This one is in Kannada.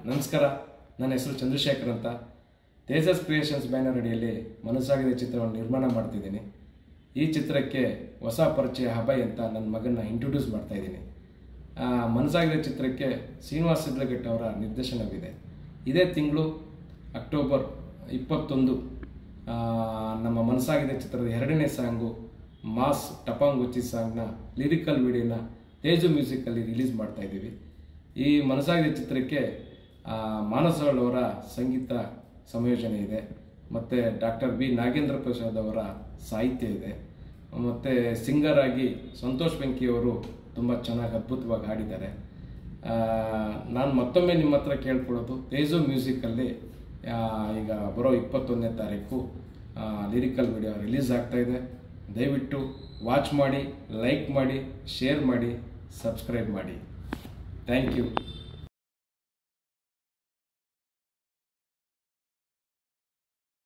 ನಮಸ್ಕಾರ ನನ್ನ ಹೆಸರು ಚಂದ್ರಶೇಖರ್ ಅಂತ ತೇಜಸ್ ಕ್ರಿಯೇಷನ್ಸ್ ಬ್ಯಾನರ್ ಅಡಿಯಲ್ಲಿ ಮನಸ್ಸಾಗಿದೆ ಚಿತ್ರವನ್ನು ನಿರ್ಮಾಣ ಮಾಡ್ತಿದ್ದೀನಿ ಈ ಚಿತ್ರಕ್ಕೆ ಹೊಸ ಪರಿಚಯ ಹಬೈ ಅಂತ ನನ್ನ ಮಗನ್ನ ಇಂಟ್ರೊಡ್ಯೂಸ್ ಮಾಡ್ತಾ ಇದ್ದೀನಿ ಆ, ಮನಸ್ಸಾಗಿದೆ ಚಿತ್ರಕ್ಕೆ ಶ್ರೀನಿವಾಸ್ ಸಿದ್ಲಘಟ್ಟ ಅವರ ನಿರ್ದೇಶನವಿದೆ ಇದೇ ತಿಂಗಳು ಅಕ್ಟೋಬರ್ ಇಪ್ಪತ್ತೊಂದು ಆ, ನಮ್ಮ ಮನಸ್ಸಾಗಿದೆ ಚಿತ್ರದ ಎರಡನೇ ಸಾಂಗು ಮಾಸ್ ಟಪಾಂಗ್ ಉಚ್ಚಿ ಸಾಂಗ್ನ ಲಿರಿಕಲ್ ವಿಡಿಯೋನ ತೇಜು ಮ್ಯೂಸಿಕಲ್ಲಿ ರಿಲೀಸ್ ಮಾಡ್ತಾ ಇದ್ದೀವಿ ಈ ಮನಸ್ಸಾಗಿದೆ ಚಿತ್ರಕ್ಕೆ ಆ, ಮಾನಸಳ್ ಅವರ ಸಂಗೀತ ಸಂಯೋಜನೆ ಇದೆ ಮತ್ತು ಡಾಕ್ಟರ್ ಬಿ ನಾಗೇಂದ್ರ ಪ್ರಸಾದ್ ಅವರ ಸಾಹಿತ್ಯ ಇದೆ ಮತ್ತು ಸಿಂಗರ್ ಆಗಿ ಸಂತೋಷ್ ಬೆಂಕಿ ಅವರು ತುಂಬ ಚೆನ್ನಾಗಿ ಅದ್ಭುತವಾಗಿ ಹಾಡಿದ್ದಾರೆ ನಾನು ಮತ್ತೊಮ್ಮೆ ನಿಮ್ಮ ಹತ್ರ ಕೇಳ್ಕೊಳ್ಳೋದು ತೇಜು ಮ್ಯೂಸಿಕಲ್ಲಿ ಆ, ಈಗ ಬರೋ ಇಪ್ಪತ್ತೊಂದನೇ ತಾರೀಕು ಲಿರಿಕಲ್ ವಿಡಿಯೋ ರಿಲೀಸ್ ಆಗ್ತಾ ಇದೆ ದಯವಿಟ್ಟು ವಾಚ್ ಮಾಡಿ ಲೈಕ್ ಮಾಡಿ ಶೇರ್ ಮಾಡಿ ಸಬ್ಸ್ಕ್ರೈಬ್ ಮಾಡಿ ಥ್ಯಾಂಕ್ ಯು